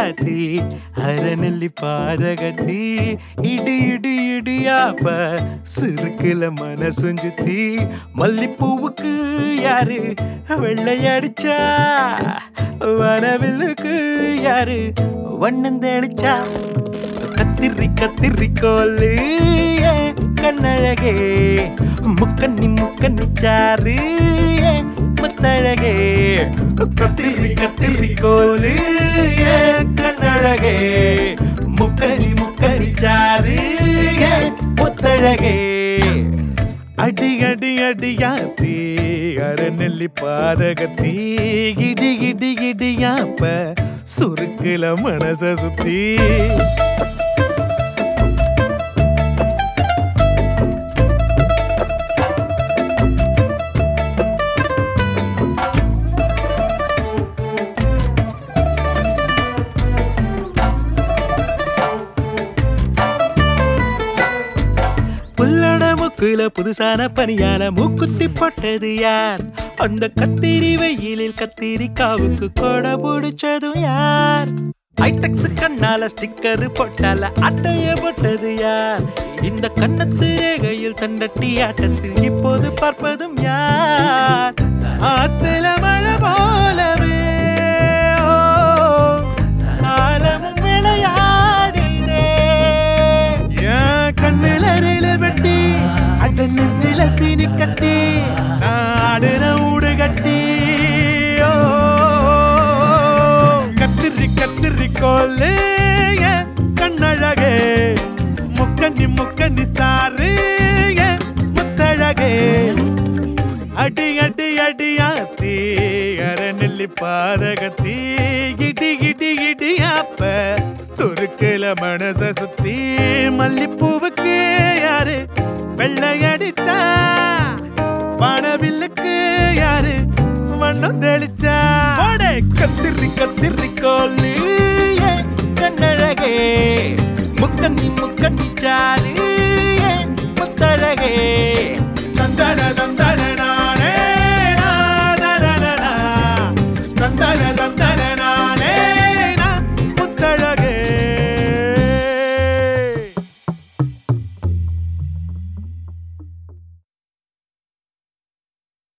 அடியாத்தி அறநெல்லி பாதகத்தி இடி இடி இடியாப்ப சிறுக்குல மனசுஞ்சுத்தி மல்லிப்பூவுக்கு யாரு வெள்ளையடிச்சா வனவில்லுக்கு யாரு வண்ணம் தெளிச்சா கத்திரி கத்திரி கோலு ஏன் கண்ணழகே முக்கண்ணி முக்கண்ணி சாரு ஏன் முத்தழகே கத்திரி கத்திரி கோலு ஏன் கண்ணழகே முக்கண்ணி முக்கண்ணி சாரு ஏன் முத்தழகே அடி அடி அடியாத்தி அறநெல்லி பாதகத்தி இடி இடி இடியாப்ப சுருக்குல மனச சுத்தி புல்லட முக்குல புதுசான பனியால மூக்குத்தி போட்டது யார் அந்த கத்திரி வெயிலில் கத்திரிக்காவுக்கு கொடை பிடிச்சதும் யார் ஐடெக்ஸ் கண்ணால ஸ்டிக்கர் போட்டால அட்டைய போட்டது யார் இந்த கண்ணத்து ரேகையில் தண்டட்டி ஆட்டத்தில் இப்போது பார்ப்பதும் யார் ஆத்துல மழை போலவே ஓ, காலமும் விளையாடினே என் கண்ணுல ரயில வெட்டி அட நெஞ்சில சீனி கட்டி ஆடுற ஊடு கட்டி ஓ, கத்திரி கத்திரி கோலு என் கண்ணழகே முக்கண்ணி முக்கண்ணி சாரு என் முத்தழகே அடி அடி அடியாத்தி அறநெல்லி பாதகத்தி இடி இடி இடியாப்ப சுருக்குல மனச சுத்தி மல்லிப்பூவுக்கு யாரு வெள்ளையடிச்சா வானவில்லுக்கு யாரு வண்ணம் தெளிச்சா போடே, கத்திரி கத்திரி கோலு ஏன் கண்ணழகே முக்கண்ணி முக்கண்ணி சாரு ஏன் முத்தழகே